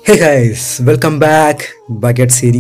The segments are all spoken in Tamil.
ஹே guys welcome back bucket series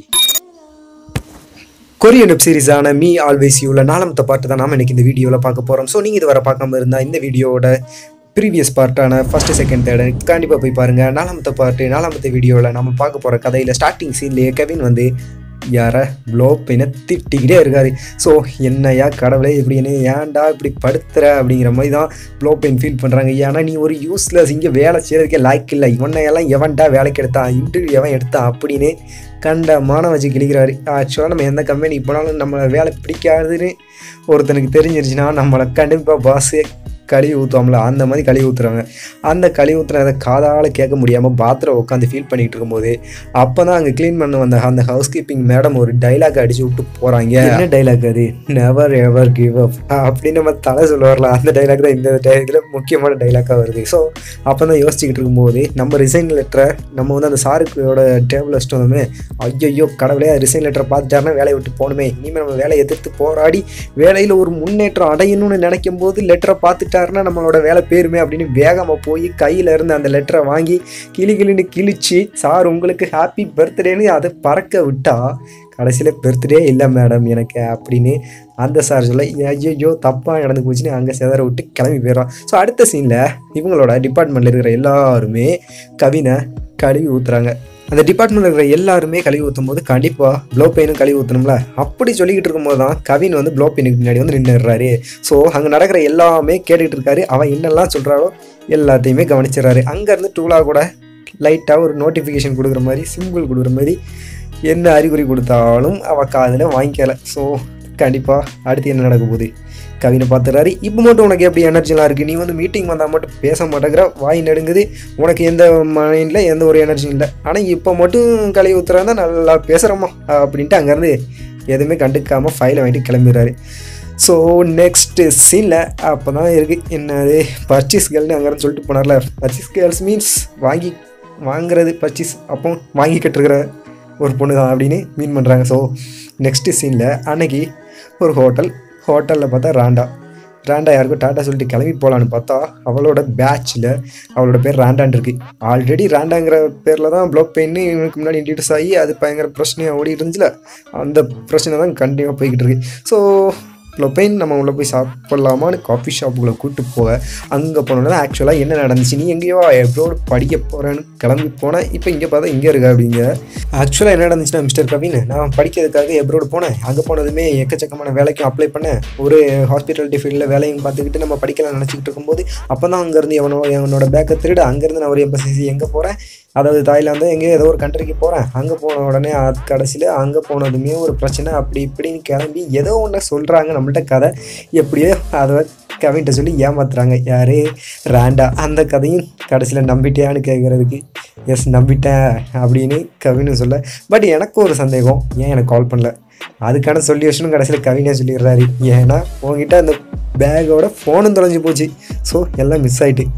Korean web சீரிஸான மீ ஆல்வேஸ் யூல நாலாமத்த பாட்டு தான் நாம இன்னைக்கு இந்த வீடியோவில் பார்க்க போகிறோம் ஸோ நீங்கள் இது வர பார்க்காம இருந்தால் இந்த வீடியோவோட ப்ரீவியஸ் பார்ட்டான ஃபஸ்ட்டு செகண்ட் தேர்டு கண்டிப்பாக போய் பாருங்கள் நாலாமத்த பாட்டு நாலாமத்த வீடியோவில் நம்ம பார்க்க போகிற கதையில் ஸ்டார்டிங் சீன்லேயே கெவின் வந்து யார ப்ளோ பெயினை திட்டிக்கிட்டே இருக்காரு ஸோ என்னையா கடவுளே இப்படி என்ன ஏன்டா இப்படி படுத்துற அப்படிங்கிற மாதிரி தான் ப்ளோ பெயின் ஃபீல் பண்ணுறாங்க ஏன்னா நீ ஒரு யூஸ்லெஸ் இங்கே வேலை செய்யறதுக்கே லாய்க்கு இல்லை இவனையெல்லாம் எவன்டா வேலைக்கு எடுத்தான் இன்டர்வியூ எவன் எடுத்தான் அப்படின்னு கண்ட மானம் வச்சு கிழிக்கிறாரு ஆக்சுவலாக நம்ம எந்த கம்பெனிக்கு போனாலும் நம்மளை வேலை பிடிக்காதுன்னு ஒருத்தனுக்கு தெரிஞ்சிருச்சுன்னா நம்மளை கண்டிப்பாக பாஸு கழுவி ஊற்றுவோம்ல அந்த மாதிரி கழுவி ஊற்றுறாங்க அந்த கழுவி ஊற்றுறத காதால் கேட்க முடியாமல் பாத்ரூம் உட்காந்து ஃபீல் பண்ணிகிட்டு இருக்கும்போது அப்போ தான் அங்கே க்ளீன் பண்ண வந்த அந்த ஹவுஸ் கீப்பிங் மேடம் ஒரு டைலாக் அடிச்சு விட்டு போகிறாங்க என்ன டைலாக் அது நெவர் எவர் கிவ் அப் அப்படின்னு நம்ம தலை சொல்லுவார்ல அந்த டைலாக் தான் இந்த டைலாக்ல முக்கியமான டைலாக்காக வருது ஸோ அப்போ தான் யோசிச்சுக்கிட்டு இருக்கும்போது நம்ம ரிசைன் லெட்டரை நம்ம வந்து அந்த சாருக்கோட டேபிள் வச்சுட்டு வந்தோமே ஐயோ கடவுளே ரிசைன் லெட்டரை பார்த்துட்டாருன்னா வேலையை விட்டு போகணுமே இனிமேல் நம்ம வேலையை எதிர்த்து போராடி வேலையில் ஒரு முன்னேற்றம் அடையணும்னு நினைக்கும் போது லெட்டரை பார்த்துட்டாருன்னா நம்மளோட வேலை பேருமே அப்படின்னு வேகமாக போய் கையில் இருந்து அந்த லெட்டரை வாங்கி கிளி கிளின்னு கிழிச்சு சார் உங்களுக்கு ஹாப்பி பர்த்டேன்னு அதை பறக்க விட்டா கடைசியில் பர்த்டே இல்லை மேடம் எனக்கு அப்படின்னு அந்த சார் சொல்ல ஐயோ தப்பாக நடந்து போச்சுன்னு அங்கே செதற விட்டு கிளம்பி போயிடுறான் ஸோ அடுத்த சீனில் இவங்களோட டிபார்ட்மெண்ட்டில் இருக்கிற எல்லாருமே கவினை கழுவி ஊற்றுறாங்க அந்த டிபார்ட்மெண்ட்டில் இருக்கிற எல்லாருமே கழுவி ஊற்றும் போது கண்டிப்பாக ப்ளோ பெயினும் கழுவி ஊற்றணும்ல அப்படி சொல்லிக்கிட்டு இருக்கும்போது தான் கவின் வந்து ப்ளோ பெயினுக்கு முன்னாடி வந்து நின்றுடுறாரு ஸோ அங்கே நடக்கிற எல்லாமே கேட்டுக்கிட்டு இருக்காரு அவன் என்னெல்லாம் சொல்கிறாரோ எல்லாத்தையுமே கவனிச்சிடுறாரு அங்கேருந்து டூலா கூட லைட்டாக ஒரு நோட்டிஃபிகேஷன் கொடுக்குற மாதிரி சிம்பிள் கொடுக்குற மாதிரி என்ன அறிகுறி கொடுத்தாலும் அவள் காதில் வாங்கிக்கல ஸோ கண்டிப்பாக அடுத்து என்ன நடக்க போகுது கவினை பார்த்துறாரு இப்போ மட்டும் உனக்கு எப்படி எனர்ஜிலாம் இருக்குது நீ வந்து மீட்டிங் வந்தால் மட்டும் பேச மாட்டேங்கிற வாய் நடுங்குது உனக்கு எந்த மைண்டில் எந்த ஒரு எனர்ஜியும் இல்லை ஆனால் இப்போ மட்டும் கலை ஊத்துறா நல்லா பேசுகிறோமா அப்படின்ட்டு அங்கேருந்து எதுவுமே கண்டுக்காமல் ஃபைலை வாங்கிட்டு கிளம்பிடுறாரு ஸோ நெக்ஸ்ட்டு சீனில் அப்போ தான் இருக்குது என்னது பர்ச்சேஸ் கேர்ள்னு அங்கேருந்து சொல்லிட்டு போனார்ல பர்ச்சேஸ் கேர்ள்ஸ் மீன்ஸ் வாங்கி வாங்குறது பர்ச்சேஸ் அப்போ வாங்கி கட்டுருக்கிற ஒரு பொண்ணு தான் அப்படின்னு மீன் பண்ணுறாங்க ஸோ நெக்ஸ்ட்டு சீனில் அன்னைக்கு ஒரு ஹோட்டல் ஹோட்டலில் பார்த்தா ராண்டா ராண்டா யாருக்கும் டாட்டா சொல்லிட்டு கிளம்பி போகலான்னு பார்த்தா அவளோட பேட்சில் அவளோட பேர் ராண்டான் இருக்கு ஆல்ரெடி ராண்டாங்கிற பேரில் தான் ப்ளோ பெயின்னு இவனுக்கு முன்னாடி இன்ட்ரடியூஸ் ஆகி அது பயங்கர பிரச்சனையாக ஓடிட்டு இருந்துச்சுல அந்த பிரச்சனை தான் கண்டினியூவாக போய்கிட்டு இருக்கு ஸோ பெயின் நம்ம உள்ளே போய் சாப்பிட்லாமான்னு காஃபி ஷாப்புக்குள்ளே கூப்பிட்டு போக அங்கே போனோன்னா ஆக்சுவலாக என்ன நடந்துச்சு நீ எங்கேயோ எப்ரோடு படிக்க போகிறேன்னு கிளம்பி போனேன் இப்போ இங்கே பார்த்தா இங்கே இருக்கா அப்படிங்க ஆக்சுவலாக என்ன நடந்துச்சுன்னா மிஸ்டர் கவின் நான் படிக்கிறதுக்காக எப்ரோடு போனேன் அங்கே போனதுமே எக்கச்சக்கமான வேலைக்கும் அப்ளை பண்ணேன் ஒரு ஹாஸ்பிட்டாலிட்டி ஃபீல்டில் வேலையும் பார்த்துக்கிட்டு நம்ம படிக்கலாம் நினச்சிக்கிட்டு இருக்கும்போது அப்போ தான் அங்கேருந்து எவனோ என்னோட பேக்கை திருடு அங்கேருந்து நான் ஒரு எம்பசிசி எங்கே போகிறேன் அதாவது தாய்லாந்து எங்கேயோ ஏதோ ஒரு கண்ட்ரிக்கு போகிறேன் அங்கே போன உடனே அது கடைசியில் அங்கே போனதுமே ஒரு பிரச்சனை அப்படி இப்படின்னு கிளம்பி ஏதோ ஒன்று சொல்கிறாங்க நம்மள்ட்ட கதை எப்படியோ அதை கவின்ட்ட சொல்லி ஏமாத்துறாங்க யார் ரேண்டா அந்த கதையும் கடைசியில் நம்பிட்டியான்னு கேட்குறதுக்கு எஸ் நம்பிட்டேன் அப்படின்னு கவின்னு சொல்ல பட் எனக்கு ஒரு சந்தேகம் ஏன் எனக்கு கால் பண்ணல அதுக்கான சொல்யூஷனும் கடைசியில் கவினே சொல்லிடுறாரு ஏன்னா உங்ககிட்ட அந்த பேக்கோட ஃபோனும் தொலைஞ்சு போச்சு ஸோ எல்லாம் மிஸ் ஆயிட்டு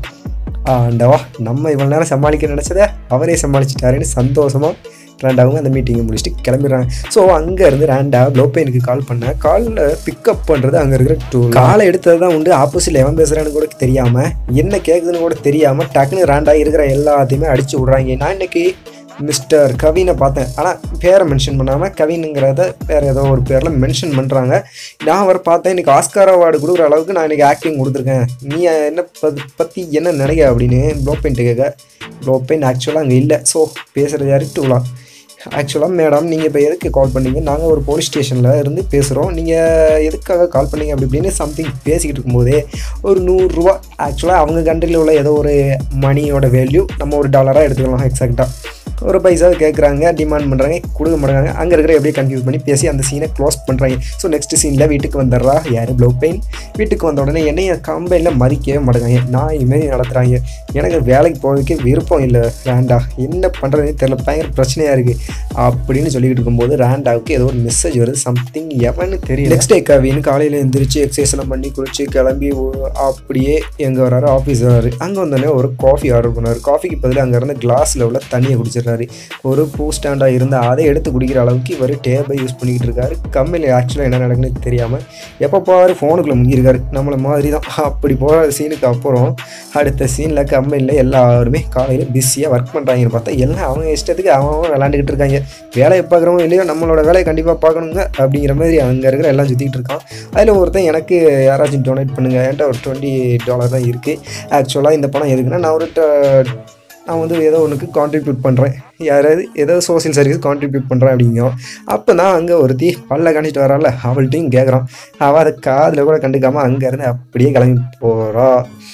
ஆண்டவா நம்ம இவ்வளோ நேரம் சமாளிக்க நினச்சதை அவரே சமாளிச்சிட்டாருன்னு சந்தோஷமாக ரேண்டாவும் அந்த மீட்டிங்கை முடிச்சுட்டு கிளம்பிடுறாங்க ஸோ அங்கேருந்து ரேண்டா ப்ளோபெயினுக்கு கால் பண்ண காலில் பிக்கப் பண்ணுறது அங்கே இருக்கிற டூ காலை எடுத்தது தான் உண்டு ஆப்போசிட்டில் எவன் பேசுகிறான்னு கூட தெரியாமல் என்ன கேட்குதுன்னு கூட தெரியாமல் டக்குன்னு ரேண்டா இருக்கிற எல்லாத்தையுமே அடிச்சு விட்றாங்க நான் இன்னைக்கு மிஸ்டர் கவினை பார்த்தேன் ஆனால் பேரை மென்ஷன் பண்ணாமல் கவினுங்கிறத வேறு ஏதோ ஒரு பேரில் மென்ஷன் பண்ணுறாங்க நான் அவர் பார்த்தேன் இன்றைக்கி ஆஸ்கார் அவார்டு கொடுக்குற அளவுக்கு நான் இன்றைக்கி ஆக்டிங் கொடுத்துருக்கேன் நீ என்ன பற்றி என்ன நினைக்க அப்படின்னு ப்ளோபெயின்ட்டு கேட்க ப்ளோபெயின் ஆக்சுவலாக அங்கே இல்லை ஸோ பேசுகிறது யாரு டூலாம் ஆக்சுவலாக மேடம் நீங்கள் இப்போ எதுக்கு கால் பண்ணீங்க நாங்கள் ஒரு போலீஸ் ஸ்டேஷனில் இருந்து பேசுகிறோம் நீங்கள் எதுக்காக கால் பண்ணீங்க அப்படி இப்படின்னு சம்திங் பேசிக்கிட்டு இருக்கும்போதே ஒரு நூறுரூவா ஆக்சுவலாக அவங்க கண்ட்ரியில் உள்ள ஏதோ ஒரு மணியோட வேல்யூ நம்ம ஒரு டாலராக எடுத்துக்கலாம் எக்ஸாக்டாக ஒரு பைசா கேட்குறாங்க டிமாண்ட் பண்ணுறாங்க கொடுக்க மாட்டாங்க அங்கே இருக்கிற எப்படியே கன்ஃபியூஸ் பண்ணி பேசி அந்த சீனை க்ளோஸ் பண்ணுறாங்க ஸோ நெக்ஸ்ட் சீனில் வீட்டுக்கு வந்துடுறா யார் ப்ளோ பெயின் வீட்டுக்கு வந்த உடனே என்னைய கம்பெனியில் மதிக்கவே மாட்டேங்காங்க நான் இதுமாரி நடத்துகிறாங்க எனக்கு வேலைக்கு போகிறதுக்கே விருப்பம் இல்லை ரேண்டா என்ன பண்ணுறதுனே தெரியல பயங்கர பிரச்சனையாக இருக்குது அப்படின்னு சொல்லிக்கிட்டு இருக்கும்போது ரேண்டாவுக்கு ஏதோ ஒரு மெசேஜ் வருது சம்திங் எவன்னு தெரியல நெக்ஸ்ட் டே கவின்னு காலையில் எழுந்திரிச்சு எக்ஸசைஸ் எல்லாம் பண்ணி குளிச்சு கிளம்பி ஓ- அப்படியே எங்கே வராரு ஆஃபீஸ் வராரு அங்கே வந்தோடனே ஒரு காஃபி ஆர்டர் பண்ணார் காஃபிக்கு பதில் அங்கே இருந்த கிளாஸில் உள்ள தண்ணியை குடிச்சிடுறாரு ஆரம்பிச்சிடுறாரு ஒரு பூ ஸ்டாண்டாக இருந்தால் அதை எடுத்து குடிக்கிற அளவுக்கு இவர் டேபை யூஸ் பண்ணிக்கிட்டு இருக்காரு கம்மியில் ஆக்சுவலாக என்ன நடக்குன்னு தெரியாமல் எப்போ பாரு ஃபோனுக்குள்ளே முங்கியிருக்காரு நம்மளை மாதிரி தான் அப்படி போகிற சீனுக்கு அப்புறம் அடுத்த சீனில் கம்பெனியில் எல்லாருமே காலையில் பிஸியாக ஒர்க் பண்ணுறாங்கன்னு பார்த்தா எல்லாம் அவங்க இஷ்டத்துக்கு அவங்க அவங்க விளாண்டுக்கிட்டு இருக்காங்க வேலையை பார்க்குறவங்க இல்லையோ நம்மளோட வேலையை கண்டிப்பாக பார்க்கணுங்க அப்படிங்கிற மாதிரி அங்கே இருக்கிற எல்லாம் சுற்றிக்கிட்டு இருக்கான் அதில் ஒருத்தன் எனக்கு யாராச்சும் டொனேட் பண்ணுங்கள் என்கிட்ட ஒரு டுவெண்ட்டி டாலர் தான் இருக்குது ஆக்சுவலாக இந்த பணம் எதுக்குன்னா நான் ஒரு ட- நான் வந்து ஏதோ ஒன்றுக்கு கான்ட்ரிபியூட் பண்ணுறேன் யாராவது ஏதோ சோஷியல் சர்வீஸ் கான்ட்ரிபியூட் பண்ணுறேன் அப்படிங்கும் அப்போ தான் அங்கே ஒருத்தி பல்ல காணிட்டு வரால அவள்கிட்டையும் கேட்குறான் அவள் அதை காதில் கூட கண்டுக்காமல் அங்கேருந்து அப்படியே கிளம்பி போகிறா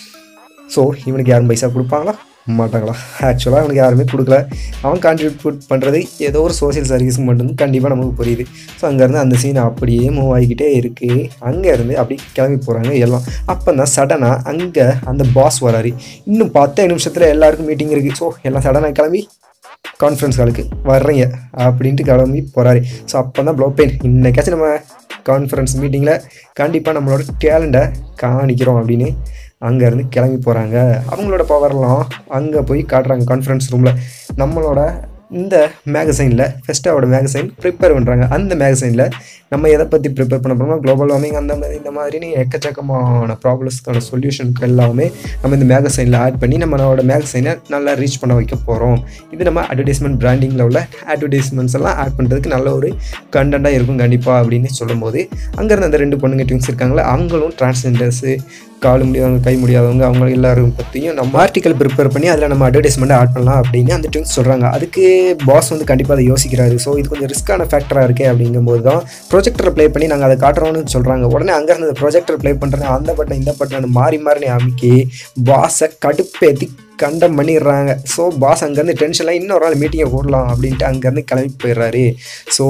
ஸோ இவனுக்கு யாரும் பைசா கொடுப்பாங்களா மாட்டாங்களா ஆக்சுவலாக அவனுக்கு யாருமே கொடுக்கல அவன் கான்ட்ரிபியூட் பண்ணுறது ஏதோ ஒரு சோஷியல் சர்வீஸுக்கு மட்டும் கண்டிப்பாக நமக்கு புரியுது ஸோ அங்கேருந்து அந்த சீன் அப்படியே மூவ் ஆகிக்கிட்டே இருக்குது அங்கேருந்து அப்படி கிளம்பி போகிறாங்க எல்லாம் அப்போ தான் சடனாக அங்கே அந்த பாஸ் வராரு இன்னும் பத்தே நிமிஷத்தில் எல்லாருக்கும் மீட்டிங் இருக்குது ஸோ எல்லாம் சடனாக கிளம்பி கான்ஃபரன்ஸ் காலுக்கு வர்றீங்க அப்படின்ட்டு கிளம்பி போகிறாரு ஸோ அப்போ தான் ப்ளோ பெயின் இன்னைக்காச்சும் நம்ம கான்ஃபரன்ஸ் மீட்டிங்கில் கண்டிப்பாக நம்மளோட டேலண்ட்டை காணிக்கிறோம் அப்படின்னு அங்கேருந்து கிளம்பி போகிறாங்க அவங்களோட பவர்லாம் அங்கே போய் காட்டுறாங்க கான்ஃபரன்ஸ் ரூமில் நம்மளோட இந்த மேகசைனில் ஃபெஸ்ட்டாவோட மேகசைன் ப்ரிப்பேர் பண்ணுறாங்க அந்த மேகசைனில் நம்ம எதை பற்றி ப்ரிப்பேர் பண்ண போகிறோம்னா குளோபல் வார்மிங் அந்த மாதிரி இந்த மாதிரின்னு எக்கச்சக்கமான ப்ராப்ளம்ஸ்க்கான சொல்யூஷனுக்கு எல்லாமே நம்ம இந்த மேகசைனில் ஆட் பண்ணி நம்மளோட மேகசைனை நல்லா ரீச் பண்ண வைக்க போகிறோம் இது நம்ம அட்வர்டைஸ்மெண்ட் பிராண்டிங்கில் உள்ள அட்வர்டைஸ்மெண்ட்ஸ் எல்லாம் ஆட் பண்ணுறதுக்கு நல்ல ஒரு கண்டென்ட்டாக இருக்கும் கண்டிப்பாக அப்படின்னு சொல்லும்போது அங்கேருந்து அந்த ரெண்டு பொண்ணுங்க ட்விங்ஸ் இருக்காங்களே அவங்களும் டிரான்ஸ்ஜெண்டர்ஸு கால் முடியாதவங்க கை முடியாதவங்க அவங்க எல்லாரும் பற்றியும் நம்ம ஆர்டிக்கல் ப்ரிப்பேர் பண்ணி அதில் நம்ம அட்வர்டைஸ்மெண்ட் ஆட் பண்ணலாம் அப்படின்னு அந்த ட்விங்ஸ் சொல்கிறாங்க அதுக்கு பாஸ் வந்து கண்டிப்பாக அதை யோசிக்கிறாரு ஸோ இது கொஞ்சம் ரிஸ்க்கான ஃபேக்டராக இருக்கே அப்படிங்கும்போது தான் ப்ரொஜெக்டரை ப்ளே பண்ணி நாங்கள் அதை காட்டுறோம்னு சொல்கிறாங்க உடனே அங்கேருந்து அந்த ப்ரொஜெக்டர் ப்ளே பண்ணுறேன் அந்த பட்டன் இந்த பட்டன் மாறி மாறி அமைக்கி பாஸை கடுப்பேற்றி கண்டம் பண்ணிடுறாங்க ஸோ பாஸ் அங்கேருந்து டென்ஷனில் இன்னொரு நாள் மீட்டிங்கை போடலாம் அப்படின்ட்டு அங்கேருந்து கிளம்பி போயிடுறாரு ஸோ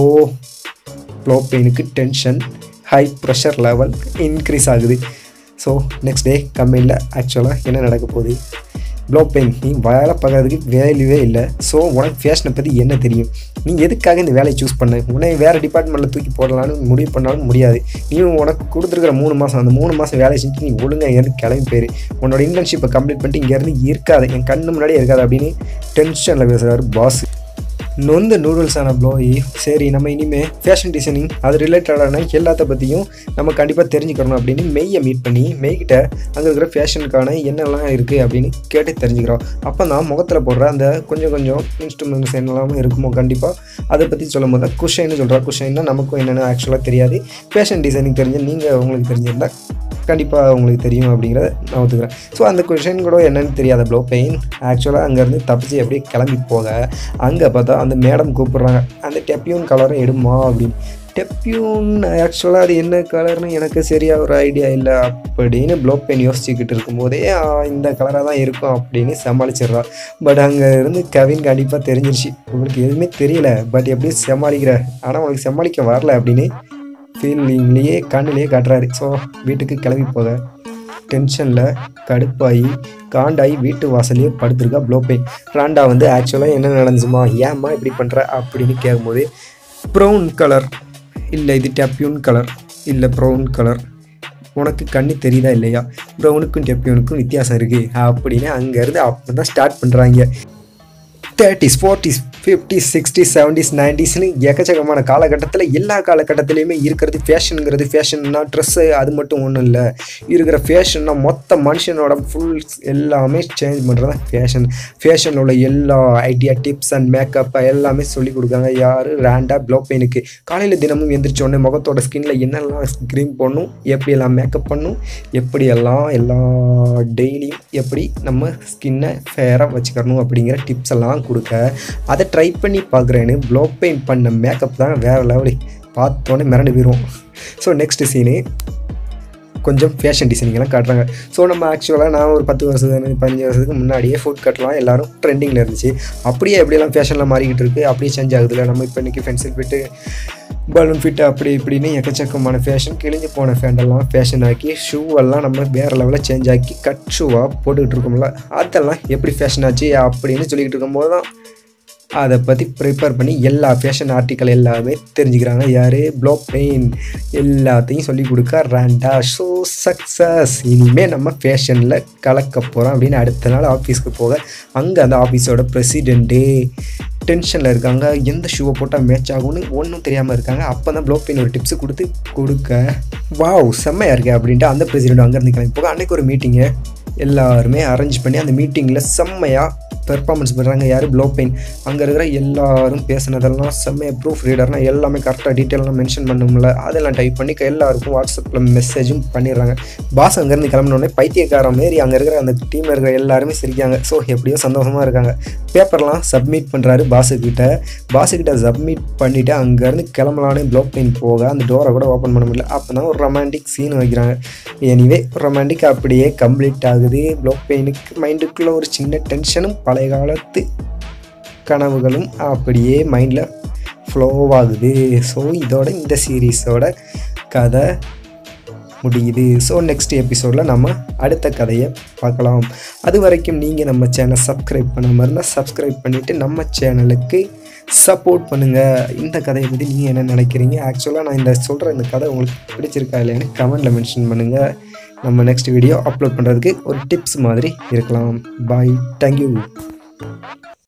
ப்ளோ பெயினுக்கு tension high pressure level increase ஆகுது ஸோ நெக்ஸ்ட் டே கம்பெனியில் ஆக்சுவலாக என்ன நடக்க போகுது ப்ளோ பெயின் நீ வேலை பார்க்கறதுக்கு வேல்யூவே இல்லை ஸோ உனக்கு ஃபேஷனை பற்றி என்ன தெரியும் நீ எதுக்காக இந்த வேலையை சூஸ் பண்ண உன்னை வேறு டிபார்ட்மெண்ட்டில் தூக்கி போடலான்னு முடிவு பண்ணாலும் முடியாது நீ உனக்கு கொடுத்துருக்கிற மூணு மாதம் அந்த மூணு மாதம் வேலை செஞ்சு நீ ஒழுங்காக இங்கேருந்து கிளம்பி போயிரு உன்னோட இன்டர்ன்ஷிப்பை கம்ப்ளீட் பண்ணிட்டு இங்கேருந்து இருக்காது என் கண்ணு முன்னாடியே இருக்காது அப்படின்னு டென்ஷனில் பேசுகிறாரு பாஸ் நொந்த நூடுல்ஸான ப்ளோயி சரி நம்ம இனிமேல் ஃபேஷன் டிசைனிங் அது ரிலேட்டடான எல்லாத்த பற்றியும் நம்ம கண்டிப்பாக தெரிஞ்சுக்கிறோம் அப்படின்னு மெய்யை மீட் பண்ணி மெய்கிட்ட அங்கே இருக்கிற ஃபேஷனுக்கான என்னெல்லாம் இருக்குது அப்படின்னு கேட்டு தெரிஞ்சுக்கிறோம் அப்போ தான் முகத்தில் போடுற அந்த கொஞ்சம் கொஞ்சம் இன்ஸ்ட்ருமெண்ட்ஸ் என்னெல்லாமே இருக்குமோ கண்டிப்பாக அதை பற்றி சொல்லும் போது குஷைன்னு சொல்கிறா குஷைன்னா நமக்கும் என்னென்னு ஆக்சுவலாக தெரியாது ஃபேஷன் டிசைனிங் தெரிஞ்ச நீங்கள் உங்களுக்கு தெரிஞ்சிருந்தா கண்டிப்பாக உங்களுக்கு தெரியும் அப்படிங்கிறத நான் ஒத்துக்கிறேன் ஸோ அந்த கொஷின் கூட என்னன்னு தெரியாத ப்ளோ பெயின் ஆக்சுவலாக அங்கேருந்து தப்பிச்சு அப்படியே கிளம்பி போக அங்கே பார்த்தா அந்த மேடம் கூப்பிட்றாங்க அந்த டெப்யூன் கலரை எடுமா அப்படின்னு டெப்யூன் ஆக்சுவலாக அது என்ன கலர்னு எனக்கு சரியாக ஒரு ஐடியா இல்லை அப்படின்னு ப்ளோ பெயின் யோசிச்சுக்கிட்டு இருக்கும்போதே ஆ, இந்த கலராக தான் இருக்கும் அப்படின்னு சமாளிச்சிடுறா பட் அங்கே இருந்து கவின் கண்டிப்பாக தெரிஞ்சிருச்சு உங்களுக்கு எதுவுமே தெரியல பட் எப்படி சமாளிக்கிற ஆனால் உனக்கு சமாளிக்க வரல அப்படின்னு ஃபீலிங்லேயே கண்ணிலேயே காட்டுறாரு ஸோ வீட்டுக்கு கிளம்பி போக டென்ஷனில் கடுப்பாகி காண்டாகி வீட்டு வாசலையே படுத்திருக்கா ப்ளோபெயின் ராண்டா வந்து ஆக்சுவலாக என்ன நடந்துச்சுமா ஏம்மா இப்படி பண்ணுற அப்படின்னு கேட்கும்போது ப்ரௌன் கலர் இல்லை இது டெப்யூன் கலர் இல்லை ப்ரௌன் கலர் உனக்கு கண்ணு தெரியுதா இல்லையா ப்ரௌனுக்கும் டெப்யூனுக்கும் வித்தியாசம் இருக்குது அப்படின்னு அங்கேருந்து அப்போ தான் ஸ்டார்ட் பண்ணுறாங்க thirties forties fifties sixties seventies நைன்டிஸ்னு எக்கச்சக்கமான காலகட்டத்தில் எல்லா காலகட்டத்திலையுமே இருக்கிறது ஃபேஷனுங்கிறது ஃபேஷன்னா ட்ரெஸ்ஸு அது மட்டும் ஒன்றும் இல்லை இருக்கிற ஃபேஷன்னா மொத்த மனுஷனோட ஃபுல் எல்லாமே சேஞ்ச் பண்ணுறது தான் ஃபேஷன் ஃபேஷனில் உள்ள எல்லா ஐடியா டிப்ஸ் அண்ட் மேக்கப் எல்லாமே சொல்லி கொடுக்காங்க யார் ரேண்டா ப்ளோ பெயினுக்கு காலையில் தினமும் எந்திரிச்ச உடனே முகத்தோட ஸ்கின்ல என்னெல்லாம் க்ரீம் பண்ணும் எப்படியெல்லாம் மேக்கப் பண்ணும் எப்படியெல்லாம் எல்லா டெய்லியும் எப்படி நம்ம ஸ்கின்னை ஃபேராக வச்சுக்கணும் அப்படிங்கிற டிப்ஸ் எல்லாம் கொடுக்க அதை ட்ரை பண்ணி பார்க்குறேன்னு ப்ளோ பெயிண்ட் பண்ண மேக்கப் தான் வேறு லெவலு பார்த்தோன்னே மிரண்டு போயிடுவோம் ஸோ நெக்ஸ்ட் சீனு கொஞ்சம் ஃபேஷன் டிசைனிங்லாம் காட்டுறாங்க ஸோ நம்ம ஆக்சுவலாக நான் ஒரு பத்து வருஷத்துக்கு பதினஞ்சு வருஷத்துக்கு முன்னாடியே ஃபுட் கட்லாம் எல்லாரும் ட்ரெண்டிங்கில் இருந்துச்சு அப்படியே எப்படியெல்லாம் ஃபேஷனில் மாறிக்கிட்டு இருக்குது அப்படியே சேஞ்ச் ஆகுதுல்ல நம்ம இப்போ இன்றைக்கி பென்சில் ஃபிட்டு பலூன் ஃபிட் அப்படி இப்படின்னு எக்கச்சக்கமான ஃபேஷன் கிழிஞ்சு போன ஃபேண்டெல்லாம் ஃபேஷன் ஆக்கி ஷூ எல்லாம் நம்ம வேறு லெவலில் சேஞ்ச் ஆக்கி கட் ஷூவாக போட்டுக்கிட்டு இருக்கோம்ல அதெல்லாம் எப்படி ஃபேஷன் ஆச்சு அப்படின்னு சொல்லிக்கிட்டு இருக்கும்போது தான் அதை பற்றி ப்ரிப்பேர் பண்ணி எல்லா ஃபேஷன் ஆர்டிக்கல் எல்லாமே தெரிஞ்சுக்கிறாங்க யார் ப்ளோ பெயின் எல்லாத்தையும் சொல்லி கொடுக்க ரேண்டா ஷோ சக்ஸஸ் இனிமேல் நம்ம ஃபேஷனில் கலக்க போகிறோம் அப்படின்னு அடுத்த நாள் ஆஃபீஸ்க்கு போக அங்கே அந்த ஆஃபீஸோட ப்ரெசிடெண்ட்டு டென்ஷனில் இருக்காங்க எந்த ஷூவை போட்டால் மேட்ச் ஆகும்னு ஒன்றும் தெரியாமல் இருக்காங்க அப்போ தான் ப்ளோ பெயின் ஒரு டிப்ஸ் கொடுத்து கொடுக்க வாவ் செம்மையாக இருக்கே அப்படின்ட்டு அந்த பிரசிடெண்ட் அங்கேருந்து கிளம்பி போக அன்றைக்கி ஒரு மீட்டிங்கு எல்லாருமே அரேஞ்ச் பண்ணி அந்த மீட்டிங்கில் செம்மையாக பெர்ஃபார்மன்ஸ் பண்ணுறாங்க யார் ப்ளோ பெயின் அங்கே இருக்கிற எல்லாரும் பேசுனதெல்லாம் செம்மையாக ப்ரூஃப் ரீடர்னா எல்லாமே கரெக்டாக டீட்டெயிலாம் மென்ஷன் பண்ணணும்ல அதெல்லாம் டைப் பண்ணி எல்லாருக்கும் வாட்ஸ்அப்பில் மெசேஜும் பண்ணிடுறாங்க பாஸ் அங்கேருந்து கிளம்பினோடனே பைத்தியக்காரன் மாரி அங்கே இருக்கிற அந்த டீமில் இருக்கிற எல்லாருமே சிரிக்காங்க ஸோ எப்படியோ சந்தோஷமாக இருக்காங்க பேப்பர்லாம் சப்மிட் பண்ணுறாரு பாஸுக்கிட்ட பாஸுக்கிட்ட சப்மிட் பண்ணிவிட்டு அங்கேருந்து கிளம்பலானே ப்ளோ பெயின் போக அந்த டோரை கூட ஓப்பன் பண்ண முடியல அப்போ தான் ஒரு ரொமான்டிக் சீன் வைக்கிறாங்க எனிவே ரொமான்டிக் அப்படியே கம்ப்ளீட் ஆகுது ப்ளோ பெயினுக்கு மைண்டுக்குள்ளே ஒரு சின்ன டென்ஷனும் பழைய காலத்து கனவுகளும் அப்படியே மைண்டில் ஃப்ளோவாகுது ஸோ இதோட இந்த சீரீஸோட கதை முடியுது ஸோ நெக்ஸ்ட் எபிசோடில் நம்ம அடுத்த கதையை பார்க்கலாம் அது வரைக்கும் நீங்கள் நம்ம சேனலை சப்ஸ்கிரைப் பண்ணாமல் இருந்தால் சப்ஸ்கிரைப் பண்ணிவிட்டு நம்ம சேனலுக்கு சப்போர்ட் பண்ணுங்கள் இந்த கதையை பற்றி நீங்கள் என்ன நினைக்கிறீங்க ஆக்சுவலாக நான் இந்த சொல்கிற இந்த கதை உங்களுக்கு பிடிச்சிருக்கா இல்லையான்னு கமெண்டில் மென்ஷன் பண்ணுங்கள் நம்ம நெக்ஸ்ட் வீடியோ அப்லோட் பண்ணுறதுக்கு ஒரு டிப்ஸ் மாதிரி இருக்கலாம் பாய் தேங்க்யூ